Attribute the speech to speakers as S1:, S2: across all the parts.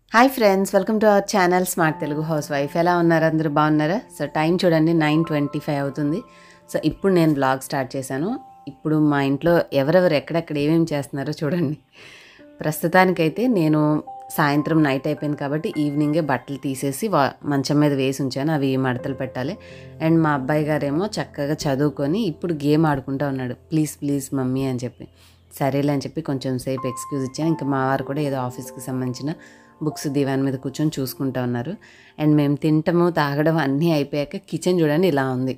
S1: hi friends welcome to our channel smart Telugu housewife ఎలా ఉన్నారు అందరూ బాగున్నారా సో టైం చూడండి నైన్ ట్వంటీ ఫైవ్ అవుతుంది సో ఇప్పుడు నేను బ్లాగ్ స్టార్ట్ చేశాను ఇప్పుడు మా ఇంట్లో ఎవరెవరు ఎక్కడెక్కడ ఏమేమి చేస్తున్నారో చూడండి ప్రస్తుతానికైతే నేను సాయంత్రం నైట్ అయిపోయింది కాబట్టి ఈవినింగే బట్టలు తీసేసి వా మంచం మీద వేసి ఉంచాను అవి మడతలు పెట్టాలి అండ్ మా అబ్బాయి గారేమో చక్కగా చదువుకొని ఇప్పుడు గేమ్ ఆడుకుంటూ ఉన్నాడు ప్లీజ్ ప్లీజ్ మమ్మీ అని చెప్పి సరేలే అని చెప్పి కొంచెం సేపు ఎక్స్క్యూజ్ ఇచ్చాను ఇంకా మా వారు కూడా ఏదో ఆఫీస్కి సంబంధించిన బుక్స్ దివాన్ మీద కూర్చొని చూసుకుంటూ ఉన్నారు అండ్ మేము తింటము తాగడం అన్నీ అయిపోయాక కిచెన్ చూడండి ఇలా ఉంది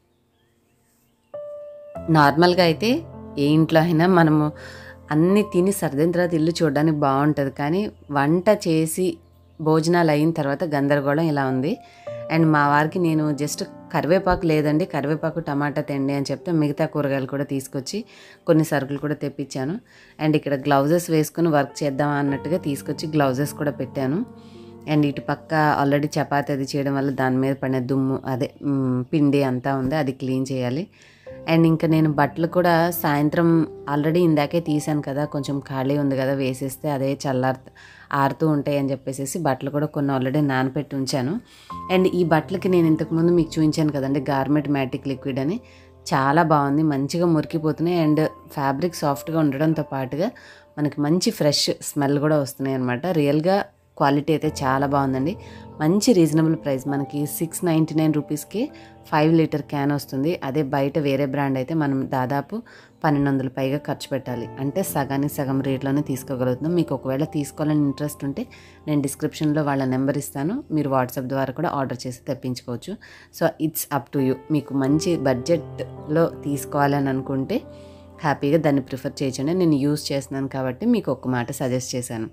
S1: నార్మల్గా అయితే ఏ ఇంట్లో అయినా మనము అన్నీ తిని సర్దిన తర్వాత ఇల్లు చూడడానికి బాగుంటుంది కానీ వంట చేసి భోజనాలు అయిన తర్వాత గందరగోళం ఇలా ఉంది అండ్ మా వారికి నేను జస్ట్ కరివేపాకు లేదండి కరివేపాకు టమాటా తెండి అని చెప్తే మిగతా కూరగాయలు కూడా తీసుకొచ్చి కొన్ని సరుకులు కూడా తెప్పించాను అండ్ ఇక్కడ గ్లౌజెస్ వేసుకుని వర్క్ చేద్దాం అన్నట్టుగా తీసుకొచ్చి గ్లౌజెస్ కూడా పెట్టాను అండ్ ఇటు పక్క ఆల్రెడీ చపాతి అది చేయడం వల్ల దాని మీద పడిన దుమ్ము అదే మ్, పిండి అంతా ఉంది అది క్లీన్ చేయాలి అండ్ ఇంకా నేను బట్టలు కూడా సాయంత్రం ఆల్రెడీ ఇందాకే తీసాను కదా కొంచెం ఖాళీ ఉంది కదా వేసేస్తే అదే చల్లార్ ఆరుతూ ఉంటాయి అని చెప్పేసి బట్టలు కూడా కొన్ని ఆల్రెడీ నానపెట్టి ఉంచాను అండ్ ఈ బట్టలకి నేను ఇంతకుముందు మీకు చూపించాను కదండి గార్మెంట్ మ్యాటిక్ లిక్విడ్ అని చాలా బాగుంది మంచిగా మురికిపోతున్నాయి అండ్ ఫ్యాబ్రిక్ సాఫ్ట్గా ఉండడంతో పాటుగా మనకి మంచి ఫ్రెష్ స్మెల్ కూడా వస్తున్నాయి అనమాట రియల్గా క్వాలిటీ అయితే చాలా బాగుందండి మంచి రీజనబుల్ ప్రైస్ మనకి సిక్స్ నైంటీ నైన్ రూపీస్కి ఫైవ్ లీటర్ క్యాన్ వస్తుంది అదే బయట వేరే బ్రాండ్ అయితే మనం దాదాపు పన్నెండు వందల పైగా ఖర్చు పెట్టాలి అంటే సగానికి సగం రేట్లోనే తీసుకోగలుగుతున్నాం మీకు ఒకవేళ తీసుకోవాలని ఇంట్రెస్ట్ ఉంటే నేను డిస్క్రిప్షన్లో వాళ్ళ నెంబర్ ఇస్తాను మీరు వాట్సాప్ ద్వారా కూడా ఆర్డర్ చేసి తెప్పించుకోవచ్చు so it's up to you మీకు మంచి బడ్జెట్లో తీసుకోవాలని అనుకుంటే హ్యాపీగా దాన్ని ప్రిఫర్ చేయొచ్చండి నేను యూస్ చేస్తున్నాను కాబట్టి మీకు ఒక మాట సజెస్ట్ చేశాను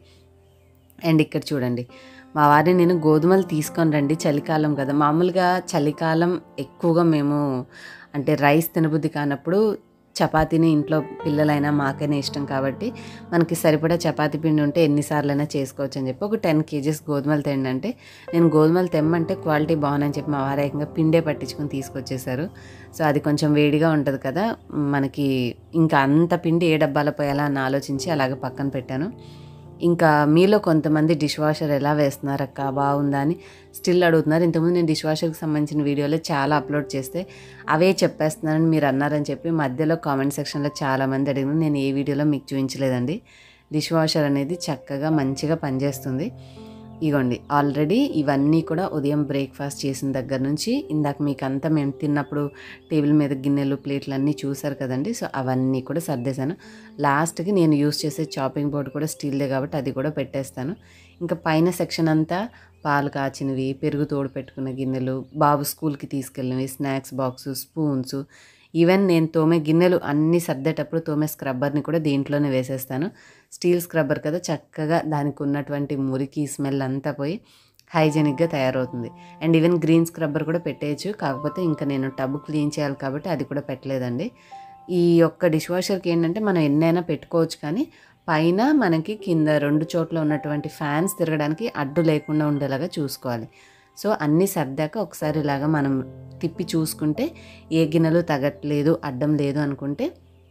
S1: అండ్ ఇక్కడ చూడండి మా వారిని నేను గోధుమలు తీసుకొని రండి చలికాలం కదా మామూలుగా చలికాలం ఎక్కువగా మేము అంటే రైస్ తినబుద్ధి కానప్పుడు చపాతీని ఇంట్లో పిల్లలైనా మాకైనా ఇష్టం కాబట్టి మనకి సరిపడా చపాతీ పిండి ఉంటే ఎన్నిసార్లైనా చేసుకోవచ్చు అని చెప్పి ఒక టెన్ కేజీస్ గోధుమలు తెండి అంటే నేను గోధుమలు తెమ్మంటే క్వాలిటీ బాగుందని చెప్పి మా వారు ఏకంగా పిండే పట్టించుకొని తీసుకొచ్చేసారు సో అది కొంచెం వేడిగా ఉంటుంది కదా మనకి ఇంకా అంత పిండి ఏ డబ్బాలో పోయాలా అని ఆలోచించి అలాగే పక్కన పెట్టాను ఇంకా మీలో కొంతమంది డిష్ వాషర్ ఎలా వేస్తున్నారు అక్క బాగుందా అని స్టిల్ అడుగుతున్నారు ఇంతకుముందు నేను డిష్ వాషర్కి సంబంధించిన వీడియోలో చాలా అప్లోడ్ చేస్తే అవే చెప్పేస్తున్నానని మీరు అన్నారని చెప్పి మధ్యలో కామెంట్ సెక్షన్లో చాలామంది అడిగిన నేను ఏ వీడియోలో మీకు చూపించలేదండి డిష్ వాషర్ అనేది చక్కగా మంచిగా పనిచేస్తుంది ఇగోండి ఆల్రెడీ ఇవన్నీ కూడా ఉదయం బ్రేక్ఫాస్ట్ చేసిన దగ్గర నుంచి ఇందాక మీకు అంతా మేము తిన్నప్పుడు టేబుల్ మీద గిన్నెలు ప్లేట్లు అన్నీ చూసారు కదండి సో అవన్నీ కూడా సర్దేశాను లాస్ట్కి నేను యూస్ చేసే చాపింగ్ బోర్డు కూడా స్టీల్దే కాబట్టి అది కూడా పెట్టేస్తాను ఇంకా పైన సెక్షన్ అంతా పాలు కాచినవి పెరుగు తోడు పెట్టుకున్న గిన్నెలు బాబు స్కూల్కి తీసుకెళ్ళినవి స్నాక్స్ బాక్సు స్పూన్స్ ఈవెన్ నేను తోమే గిన్నెలు అన్నీ సర్దేటప్పుడు తోమే స్క్రబ్బర్ని కూడా దీంట్లోనే వేసేస్తాను స్టీల్ స్క్రబ్బర్ కదా చక్కగా దానికి ఉన్నటువంటి మురికి స్మెల్ అంతా పోయి హైజెనిక్గా తయారవుతుంది అండ్ ఈవెన్ గ్రీన్ స్క్రబ్బర్ కూడా పెట్టేయచ్చు కాకపోతే ఇంకా నేను టబ్ క్లీన్ చేయాలి కాబట్టి అది కూడా పెట్టలేదండి ఈ యొక్క డిష్ వాషర్కి ఏంటంటే మనం ఎన్నైనా పెట్టుకోవచ్చు కానీ పైన మనకి కింద రెండు చోట్ల ఉన్నటువంటి ఫ్యాన్స్ తిరగడానికి అడ్డు లేకుండా ఉండేలాగా చూసుకోవాలి సో అన్నీ సర్దాక ఒకసారి ఇలాగా మనం తిప్పి చూసుకుంటే ఏ గిన్నెలు తగట్లేదు అడ్డం లేదు అనుకుంటే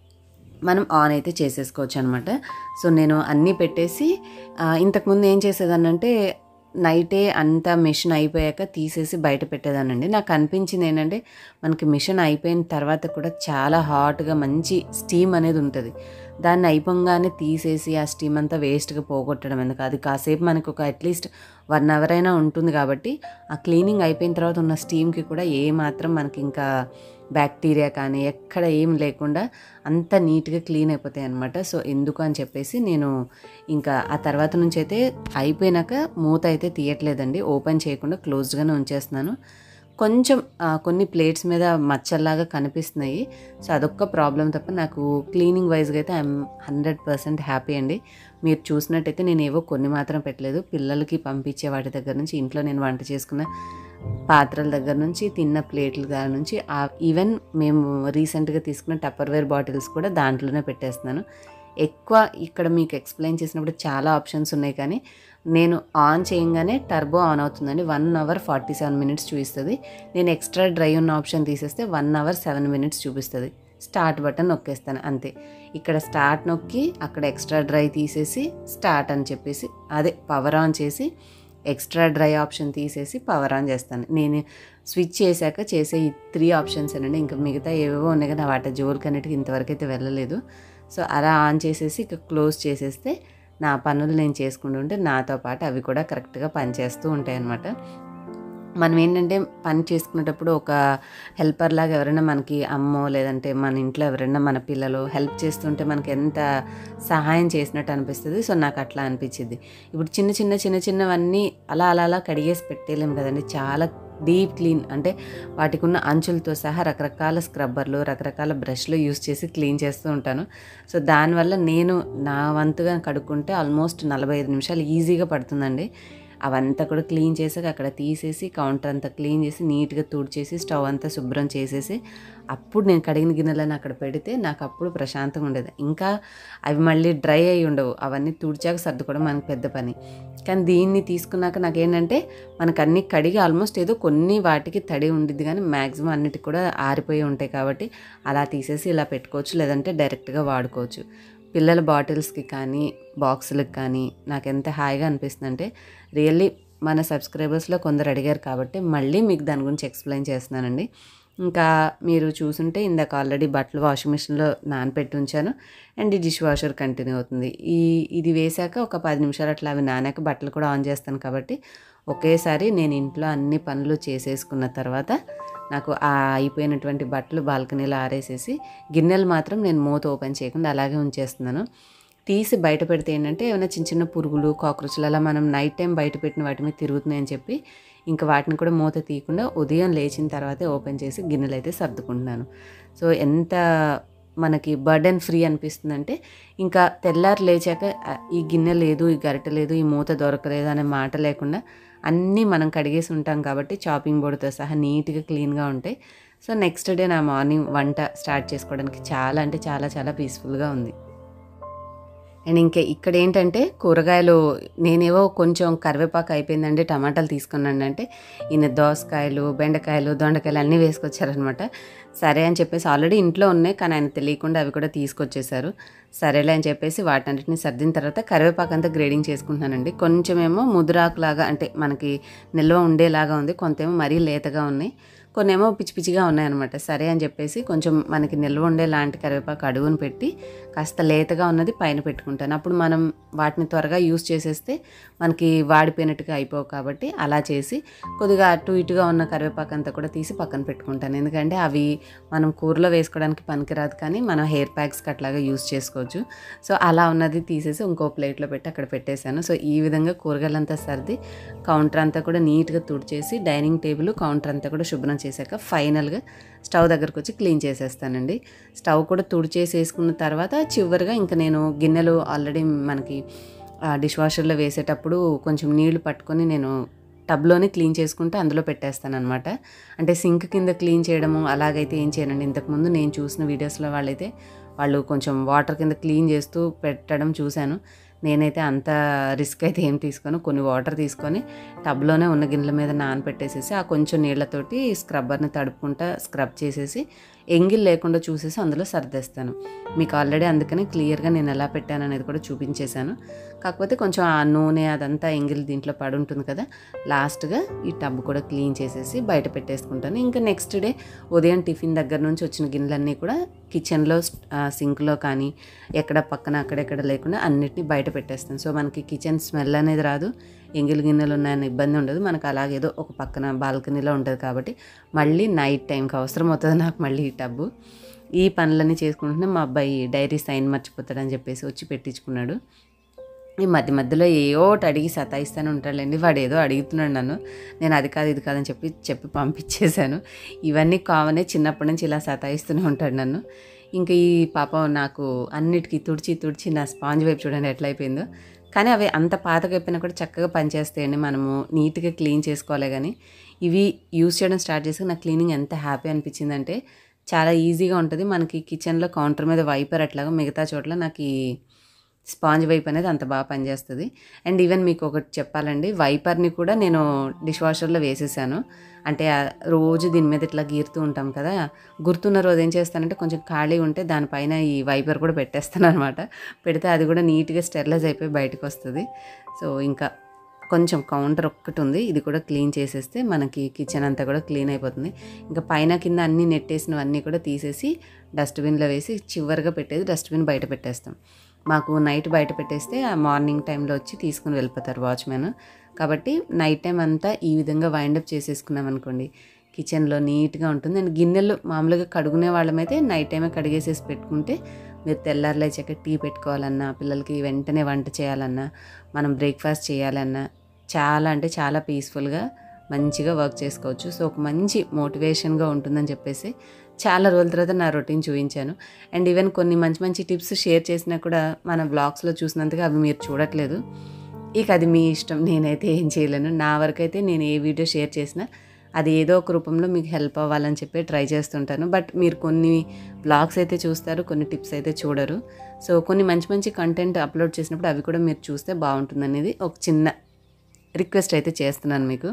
S1: మనం ఆన్ అయితే చేసేసుకోవచ్చు అనమాట సో నేను అన్నీ పెట్టేసి ఆ, ఇంతకుముందు ఏం చేసేదానంటే నైటే అంతా మిషన్ అయిపోయాక తీసేసి బయట పెట్టేదానండి నాకు అనిపించింది ఏంటంటే మనకి మిషన్ అయిపోయిన తర్వాత కూడా చాలా హాట్గా మంచి స్టీమ్ అనేది ఉంటుంది దాన్ని అయిపోగానే తీసేసి ఆ స్టీమ్ అంతా వేస్ట్గా పోగొట్టడం ఎందుకు అది కాసేపు మనకు ఒక అట్లీస్ట్ వన్ అవర్ అయినా ఉంటుంది కాబట్టి ఆ క్లీనింగ్ అయిపోయిన తర్వాత ఉన్న స్టీమ్కి కూడా ఏ మాత్రం మనకి ఇంకా బ్యాక్టీరియా కానీ ఎక్కడ ఏం లేకుండా అంత నీట్గా క్లీన్ అయిపోతాయి అనమాట సో ఎందుకు అని చెప్పేసి నేను ఇంకా ఆ తర్వాత నుంచి అయితే అయిపోయినాక మూత అయితే తీయట్లేదండి ఓపెన్ చేయకుండా క్లోజ్డ్గానే ఉంచేస్తున్నాను కొంచెం ఆ, కొన్ని ప్లేట్స్ మీద మచ్చల్లాగా కనిపిస్తున్నాయి సో అదొక్క ప్రాబ్లం తప్ప నాకు క్లీనింగ్ వైజ్గా అయితే ఐఎమ్ హండ్రెడ్ పర్సెంట్ హ్యాపీ అండి మీరు చూసినట్టయితే నేను ఏవో కొన్ని మాత్రం పెట్టలేదు పిల్లలకి పంపించే వాటి దగ్గర నుంచి ఇంట్లో నేను వంట చేసుకున్న పాత్రల దగ్గర నుంచి తిన్న ప్లేట్ల దగ్గర నుంచి ఈవెన్ మేము రీసెంట్గా తీసుకున్న టప్పర్వేర్ బాటిల్స్ కూడా దాంట్లోనే పెట్టేస్తున్నాను ఎక్కువ ఇక్కడ మీకు ఎక్స్ప్లెయిన్ చేసినప్పుడు చాలా ఆప్షన్స్ ఉన్నాయి కానీ నేను ఆన్ చేయగానే టర్బో ఆన్ అవుతుందండి one hour forty seven minutes చూపిస్తుంది నేను ఎక్స్ట్రా డ్రై ఉన్న ఆప్షన్ తీసేస్తే వన్ అవర్ సెవెన్ మినిట్స్ చూపిస్తుంది స్టార్ట్ బటన్ నొక్కేస్తాను అంతే ఇక్కడ స్టార్ట్ నొక్కి అక్కడ ఎక్స్ట్రా డ్రై తీసేసి స్టార్ట్ అని చెప్పేసి అదే పవర్ ఆన్ చేసి ఎక్స్ట్రా డ్రై ఆప్షన్ తీసేసి పవర్ ఆన్ చేస్తాను నేను స్విచ్ చేశాక చేసే ఈ త్రీ ఆప్షన్స్ అండి ఇంకా మిగతా ఏవేవో ఉన్నాయి కానీ వాటి జోలికి అన్నిటికీ ఇంతవరకు అయితే వెళ్ళలేదు సో అలా ఆన్ చేసేసి ఇక క్లోజ్ చేసేస్తే నా పనులు నేను చేసుకుంటుంటే నాతో పాటు అవి కూడా కరెక్ట్గా పనిచేస్తూ ఉంటాయి అన్నమాట మనం ఏంటంటే పని చేసుకునేటప్పుడు ఒక హెల్పర్ లాగా ఎవరైనా మనకి అమ్మో లేదంటే మన ఇంట్లో ఎవరైనా మన పిల్లలు హెల్ప్ చేస్తుంటే మనకి ఎంత సహాయం చేసినట్టు అనిపిస్తుంది సో నాకు అట్లా అనిపించింది ఇప్పుడు చిన్న చిన్న చిన్న చిన్నవన్నీ అలా అలా అలా కడిగేసి పెట్టేయలేము కదండి చాలా డీప్ క్లీన్ అంటే వాటికి ఉన్న అంచులతో సహా రకరకాల స్క్రబ్బర్లు రకరకాల బ్రష్లు యూస్ చేసి క్లీన్ చేస్తూ ఉంటాను సో దానివల్ల నేను నా వంతుగా కడుక్కుంటే ఆల్మోస్ట్ నలభై ఐదు నిమిషాలు ఈజీగా పడుతుందండి అవంతా కూడా క్లీన్ చేసాక అక్కడ తీసేసి కౌంటర్ అంతా క్లీన్ చేసి నీట్గా తుడిచేసి స్టవ్ అంతా శుభ్రం చేసేసి అప్పుడు నేను కడిగిన గిన్నెలను అక్కడ పెడితే నాకు అప్పుడు ప్రశాంతంగా ఉండేది ఇంకా అవి మళ్ళీ డ్రై అయి ఉండవు అవన్నీ తుడిచాక సర్దుకోవడం మనకు పెద్ద పని కానీ దీన్ని తీసుకున్నాక నాకేంటంటే మనకు అన్ని కడిగి ఆల్మోస్ట్ ఏదో కొన్ని వాటికి తడి ఉండిద్ది కానీ మ్యాక్సిమం అన్నిటికి కూడా ఆరిపోయి ఉంటాయి కాబట్టి అలా తీసేసి ఇలా పెట్టుకోవచ్చు లేదంటే డైరెక్ట్గా వాడుకోవచ్చు పిల్లల బాటిల్స్కి కానీ బాక్సులకు కానీ నాకు ఎంత హాయిగా అనిపిస్తుంది అంటే రియల్లీ మన సబ్స్క్రైబర్స్లో కొందరు అడిగారు కాబట్టి మళ్ళీ మీకు దాని గురించి ఎక్స్ప్లెయిన్ చేస్తున్నానండి ఇంకా మీరు చూసుంటే ఇందాక ఆల్రెడీ బట్టలు వాషింగ్ మిషన్లో నానపెట్టి ఉంచాను అండ్ ఈ డిష్ వాషర్ కంటిన్యూ అవుతుంది ఈ ఇది వేసాక ఒక పది నిమిషాలు అట్లా అవి నానాక బట్టలు కూడా ఆన్ చేస్తాను కాబట్టి ఒకేసారి నేను ఇంట్లో అన్ని పనులు చేసేసుకున్న తర్వాత నాకు ఆ అయిపోయినటువంటి బట్టలు బాల్కనీలో ఆరేసేసి గిన్నెలు మాత్రం నేను మూత ఓపెన్ చేయకుండా అలాగే ఉంచేస్తున్నాను తీసి బయట పెడితే ఏంటంటే ఏమైనా చిన్న చిన్న పురుగులు కాక్రోచ్లు అలా మనం నైట్ టైం బయట పెట్టిన వాటి మీద తిరుగుతున్నాయని చెప్పి ఇంకా వాటిని కూడా మూత తీయకుండా ఉదయం లేచిన తర్వాతే ఓపెన్ చేసి గిన్నెలు అయితే సర్దుకుంటున్నాను సో ఎంత మనకి బర్డెన్ ఫ్రీ అనిపిస్తుందంటే ఇంకా తెల్లారు లేచాక "ఆ, ఈ గిన్నె లేదు ఈ గరిటె లేదు ఈ మూత దొరకలేదు అనే మాట లేకుండా అన్నీ మనం కడిగేసి ఉంటాం కాబట్టి చాపింగ్ బోర్డుతో సహా నీట్గా క్లీన్గా ఉంటాయి సో నెక్స్ట్ డే నా మార్నింగ్ వంట స్టార్ట్ చేసుకోవడానికి చాలా అంటే చాలా చాలా పీస్ఫుల్గా ఉంది అండ్ ఇంకా ఇక్కడ ఏంటంటే కూరగాయలు నేనేవో కొంచెం కరివేపాకు అయిపోయిందండి టమాటాలు తీసుకున్నాను అంటే ఈయన దోసకాయలు బెండకాయలు దొండకాయలు అన్నీ వేసుకొచ్చారనమాట సరే అని చెప్పేసి ఆల్రెడీ ఇంట్లో ఉన్నాయి కానీ ఆయన తెలియకుండా అవి కూడా తీసుకొచ్చేసారు సరేలే అని చెప్పేసి వాటన్నిటిని సర్దిన తర్వాత కరివేపాకు అంతా గ్రేడింగ్ చేసుకుంటున్నానండి కొంచెమేమో ముదురాకులాగా అంటే మనకి నిల్వ ఉండేలాగా ఉంది కొంతేమో మరీ లేతగా ఉన్నాయి కొన్నేమో పిచ్చి పిచ్చిగా ఉన్నాయన్నమాట సరే అని చెప్పేసి కొంచెం మనకి నిల్వ ఉండే లాంటి కరివేపాకు అడుగును పెట్టి కాస్త లేతగా ఉన్నది పైన పెట్టుకుంటాను అప్పుడు మనం వాటిని త్వరగా యూస్ చేసేస్తే మనకి వాడిపోయినట్టుగా అయిపోవు కాబట్టి అలా చేసి కొద్దిగా అటు ఇటుగా ఉన్న కరివేపాకు అంతా కూడా తీసి పక్కన పెట్టుకుంటాను ఎందుకంటే అవి మనం కూరలో వేసుకోవడానికి పనికిరాదు కానీ మనం హెయిర్ ప్యాక్స్కి అట్లాగా యూస్ చేసుకోవచ్చు సో అలా ఉన్నది తీసేసి ఇంకో ప్లేట్లో పెట్టి అక్కడ పెట్టేశాను సో ఈ విధంగా కూరగాయలంతా సర్ది కౌంటర్ అంతా కూడా నీట్గా తుడిచేసి డైనింగ్ టేబుల్ కౌంటర్ అంతా కూడా శుభ్రం చేశాక ఫైనల్గా స్టవ్ దగ్గరకు వచ్చి క్లీన్ చేసేస్తానండి స్టవ్ కూడా తుడిచేసి వేసుకున్న తర్వాత చివరిగా ఇంకా నేను గిన్నెలు ఆల్రెడీ మనకి డిష్ వాషర్లో వేసేటప్పుడు కొంచెం నీళ్లు పట్టుకొని నేను టబ్లోనే క్లీన్ చేసుకుంటే అందులో పెట్టేస్తాను అనమాట అంటే సింక్ కింద క్లీన్ చేయడము అలాగైతే ఏం చేయనండి ఇంతకుముందు నేను చూసిన వీడియోస్లో వాళ్ళైతే వాళ్ళు కొంచెం వాటర్ కింద క్లీన్ చేస్తూ పెట్టడం చూశాను నేనైతే అంత రిస్క్ అయితే ఏం తీసుకోను కొన్ని వాటర్ తీసుకొని టబ్లోనే ఉన్న గిన్నెల మీద నానపెట్టేసేసి ఆ కొంచెం నీళ్ళతోటి స్క్రబ్బర్ని తడుపుకుంటా స్క్రబ్ చేసేసి ఎంగిల్ లేకుండా చూసేసి అందులో సర్దేస్తాను మీకు ఆల్రెడీ అందుకని క్లియర్గా నేను ఎలా పెట్టాను అనేది కూడా చూపించేశాను కాకపోతే కొంచెం ఆ నూనె అదంతా ఎంగిల్ దీంట్లో పడి ఉంటుంది కదా లాస్ట్గా ఈ టబ్ కూడా క్లీన్ చేసేసి బయట పెట్టేసుకుంటాను ఇంకా నెక్స్ట్ డే ఉదయం టిఫిన్ దగ్గర నుంచి వచ్చిన గిన్నెలన్నీ కూడా కిచెన్లో సింక్లో కానీ ఎక్కడ పక్కన అక్కడెక్కడ లేకుండా అన్నిటిని బయట పెట్టేస్తాను సో మనకి కిచెన్ స్మెల్ అనేది రాదు ఎంగిల్ గిన్నెలు ఉన్నాయన్న ఇబ్బంది ఉండదు మనకు అలాగేదో ఒక పక్కన బాల్కనీలో ఉంటుంది కాబట్టి మళ్ళీ నైట్ టైంకి అవసరం అవుతుంది నాకు మళ్ళీ ఈ టబ్బు ఈ పనులన్నీ చేసుకుంటుంటే మా అబ్బాయి డైరీ సైన్ మర్చిపోతాడని చెప్పేసి వచ్చి పెట్టించుకున్నాడు ఈ మధ్య మధ్యలో ఏవో ఒకటి అడిగి సతాయిస్తూనే ఉంటాడులేండి వాడు ఏదో అడుగుతున్నాడు నన్ను నేను అది కాదు ఇది కాదని చెప్పి చెప్పి పంపించేశాను ఇవన్నీ కామనే చిన్నప్పటి నుంచి ఇలా సతాయిస్తూనే ఉంటాడు నన్ను ఇంకా ఈ పాపం నాకు అన్నిటికీ తుడిచి తుడిచి నా స్పాంజ్ వైపు చూడండి ఎట్లా అయిపోయిందో కానీ అవి అంత పాతగా అయిపోయినా కూడా చక్కగా పనిచేస్తాయండి మనము నీట్గా క్లీన్ చేసుకోవాలి కానీ ఇవి యూస్ చేయడం స్టార్ట్ చేసి నాకు క్లీనింగ్ ఎంత హ్యాపీ అనిపించిందంటే చాలా ఈజీగా ఉంటుంది మనకి కిచెన్లో కౌంటర్ మీద వైపర్ అట్లాగా మిగతా చోట్ల నాకు ఈ స్పాంజ్ వైప్ అనేది అంత బాగా పనిచేస్తుంది అండ్ ఈవెన్ మీకు ఒకటి చెప్పాలండి వైపర్ని కూడా నేను డిష్ వాషర్లో వేసేసాను అంటే ఆ రోజు దీని మీద ఇట్లా గీరుతూ ఉంటాం కదా గుర్తున్న రోజు ఏం చేస్తానంటే కొంచెం ఖాళీ ఉంటే దానిపైన ఈ వైపర్ కూడా పెట్టేస్తాను అనమాట పెడితే అది కూడా నీట్గా స్టెరిలైజ్ అయిపోయి బయటకు వస్తుంది సో ఇంకా కొంచెం కౌంటర్ ఒక్కటి ఉంది ఇది కూడా క్లీన్ చేసేస్తే మనకి కిచెన్ అంతా కూడా క్లీన్ అయిపోతుంది ఇంకా పైన కింద అన్నీ నెట్టేసినవన్నీ కూడా తీసేసి డస్ట్బిన్లో వేసి చివరిగా పెట్టేది డస్ట్బిన్ బయట పెట్టేస్తాం మాకు నైట్ బయట పెట్టేస్తే ఆ మార్నింగ్ టైంలో వచ్చి తీసుకుని వెళ్ళిపోతారు వాచ్మెన్ కాబట్టి నైట్ టైం అంతా ఈ విధంగా వైండప్ చేసేసుకున్నాం అనుకోండి కిచెన్లో నీట్గా ఉంటుంది అండ్ గిన్నెలు మామూలుగా కడుగునే వాళ్ళమైతే నైట్ టైమే కడిగేసేసి పెట్టుకుంటే మీరు తెల్లారులే లేచాక టీ పెట్టుకోవాలన్నా పిల్లలకి వెంటనే వంట చేయాలన్నా మనం బ్రేక్ఫాస్ట్ చేయాలన్నా చాలా అంటే చాలా పీస్ఫుల్గా మంచిగా వర్క్ చేసుకోవచ్చు సో ఒక మంచి మోటివేషన్గా ఉంటుందని చెప్పేసి చాలా రోజుల తర్వాత నా రొటీన్ చూపించాను అండ్ ఈవెన్ కొన్ని మంచి మంచి టిప్స్ షేర్ చేసినా కూడా మన బ్లాగ్స్లో చూసినంతగా అవి మీరు చూడట్లేదు ఇక అది మీ ఇష్టం నేనైతే ఏం చేయలేను నా వరకైతే నేను ఏ వీడియో షేర్ చేసినా అది ఏదో ఒక రూపంలో మీకు హెల్ప్ అవ్వాలని చెప్పి ట్రై చేస్తుంటాను బట్ మీరు కొన్ని బ్లాగ్స్ అయితే చూస్తారు కొన్ని టిప్స్ అయితే చూడరు సో కొన్ని మంచి మంచి కంటెంట్ అప్లోడ్ చేసినప్పుడు అవి కూడా మీరు చూస్తే బాగుంటుంది అనేది ఒక చిన్న రిక్వెస్ట్ అయితే చేస్తున్నాను మీకు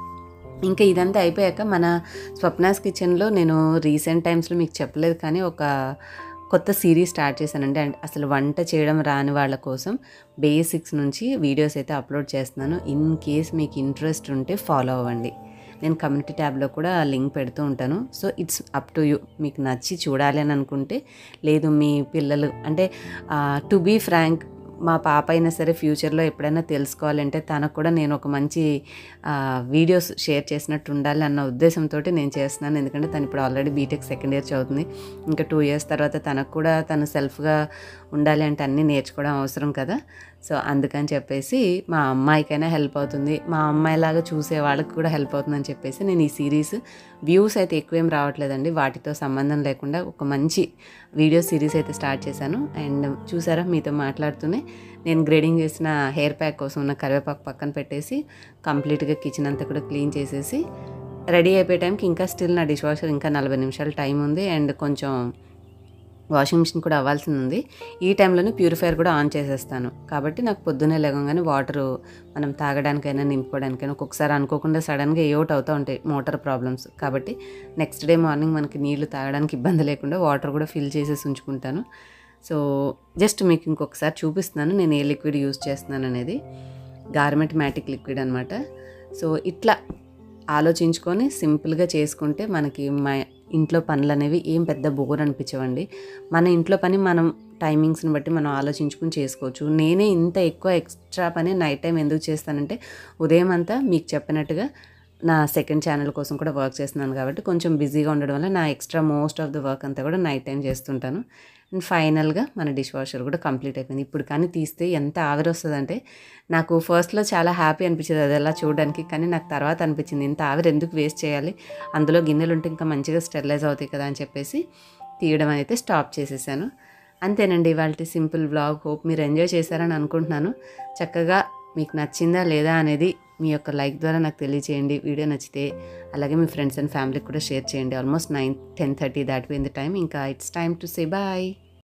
S1: ఇంకా ఇదంతా అయిపోయాక మన స్వప్నాస్ కిచెన్లో నేను రీసెంట్ టైమ్స్లో మీకు చెప్పలేదు కానీ ఒక కొత్త సిరీస్ స్టార్ట్ చేశానండి అంటే అసలు వంట చేయడం రాని వాళ్ళ కోసం బేసిక్స్ నుంచి వీడియోస్ అయితే అప్లోడ్ చేస్తున్నాను ఇన్ కేస్ మీకు ఇంట్రెస్ట్ ఉంటే ఫాలో అవ్వండి నేను కమ్యూనిటీ ట్యాబ్లో కూడా లింక్ పెడుతూ ఉంటాను so it's up to you మీకు నచ్చి చూడాలి అని అనుకుంటే లేదు మీ పిల్లలు అంటే టు బీ ఫ్రాంక్ మా పాప అయినా సరే ఫ్యూచర్లో ఎప్పుడైనా తెలుసుకోవాలంటే తనకు కూడా నేను ఒక మంచి ఆ, వీడియోస్ షేర్ చేసినట్టు ఉండాలి అన్న ఉద్దేశంతో నేను చేస్తున్నాను ఎందుకంటే తను ఇప్పుడు ఆల్రెడీ బీటెక్ సెకండ్ ఇయర్ చదువుతుంది ఇంకా టూ ఇయర్స్ తర్వాత తనకు కూడా తను సెల్ఫ్గా ఉండాలి అంటే అన్నీ నేర్చుకోవడం అవసరం కదా సో అందుకని చెప్పేసి మా అమ్మాయికైనా హెల్ప్ అవుతుంది మా అమ్మాయిలాగా చూసే వాళ్ళకి కూడా హెల్ప్ అవుతుందని చెప్పేసి నేను ఈ సిరీస్ వ్యూస్ అయితే ఎక్కువేం రావట్లేదండి వాటితో సంబంధం లేకుండా ఒక మంచి వీడియో సిరీస్ అయితే స్టార్ట్ చేశాను అండ్ చూసారా మీతో మాట్లాడుతూనే నేను గ్రేడింగ్ చేసిన హెయిర్ ప్యాక్ కోసం ఉన్న కరివేపాకు పక్కన పెట్టేసి కంప్లీట్గా కిచెన్ అంతా కూడా క్లీన్ చేసేసి రెడీ అయిపోయే టైంకి ఇంకా స్టిల్ నా డిష్ వాషర్ ఇంకా నలభై నిమిషాలు టైం ఉంది అండ్ కొంచెం వాషింగ్ మిషన్ కూడా అవ్వాల్సింది ఉంది ఈ టైంలోనే ప్యూరిఫైయర్ కూడా ఆన్ చేసేస్తాను కాబట్టి నాకు పొద్దున్నే లేవగానే వాటర్ మనం తాగడానికైనా నింపుకోవడానికైనా ఒక్కొక్కసారి అనుకోకుండా సడన్గా ఏ అవుట్ అవుతూ ఉంటాయి మోటార్ ప్రాబ్లమ్స్ కాబట్టి నెక్స్ట్ డే మార్నింగ్ మనకి నీళ్లు తాగడానికి ఇబ్బంది లేకుండా వాటర్ కూడా ఫిల్ చేసేసి ఉంచుకుంటాను సో జస్ట్ మీకు ఇంకొకసారి చూపిస్తున్నాను నేను ఏ లిక్విడ్ యూస్ చేస్తున్నాను అనేది గార్మెంట్ మ్యాటిక్ లిక్విడ్ అనమాట సో ఇట్లా ఆలోచించుకొని సింపుల్గా చేసుకుంటే మనకి మా ఇంట్లో పనులు అనేవి ఏం పెద్ద బోర్ అనిపించవండి మన ఇంట్లో పని మనం టైమింగ్స్ని బట్టి మనం ఆలోచించుకుని చేసుకోవచ్చు నేనే ఇంత ఎక్కువ ఎక్స్ట్రా పని నైట్ టైం ఎందుకు చేస్తానంటే ఉదయం అంతా మీకు చెప్పినట్టుగా నా సెకండ్ ఛానల్ కోసం కూడా వర్క్ చేస్తున్నాను కాబట్టి కొంచెం బిజీగా ఉండడం వల్ల నా extra most of the work అంతా కూడా నైట్ టైం చేస్తుంటాను అండ్ ఫైనల్గా మన డిష్ వాషర్ కూడా కంప్లీట్ అయిపోయింది ఇప్పుడు కానీ తీస్తే ఎంత ఆవిరి వస్తుందంటే నాకు ఫస్ట్లో చాలా హ్యాపీ అనిపించేది అది అలా చూడడానికి కానీ నాకు తర్వాత అనిపించింది ఇంత ఆవిరి ఎందుకు వేస్ట్ చేయాలి అందులో గిన్నెలు ఉంటే ఇంకా మంచిగా స్టెరిలైజ్ అవుతాయి కదా అని చెప్పేసి తీయడం అయితే స్టాప్ చేసేసాను అంతేనండి ఇవాళ సింపుల్ బ్లాగ్ హోప్ మీరు ఎంజాయ్ చేశారని అనుకుంటున్నాను చక్కగా మీకు నచ్చిందా లేదా అనేది మీ యొక్క లైక్ ద్వారా నాకు తెలియచేయండి వీడియో నచ్చితే అలాగే మీ ఫ్రెండ్స్ అండ్ ఫ్యామిలీకి కూడా షేర్ చేయండి ఆల్మోస్ట్ నైన్ టెన్ థర్టీ దాటిపోయింది టైం ఇంకా it's time to say bye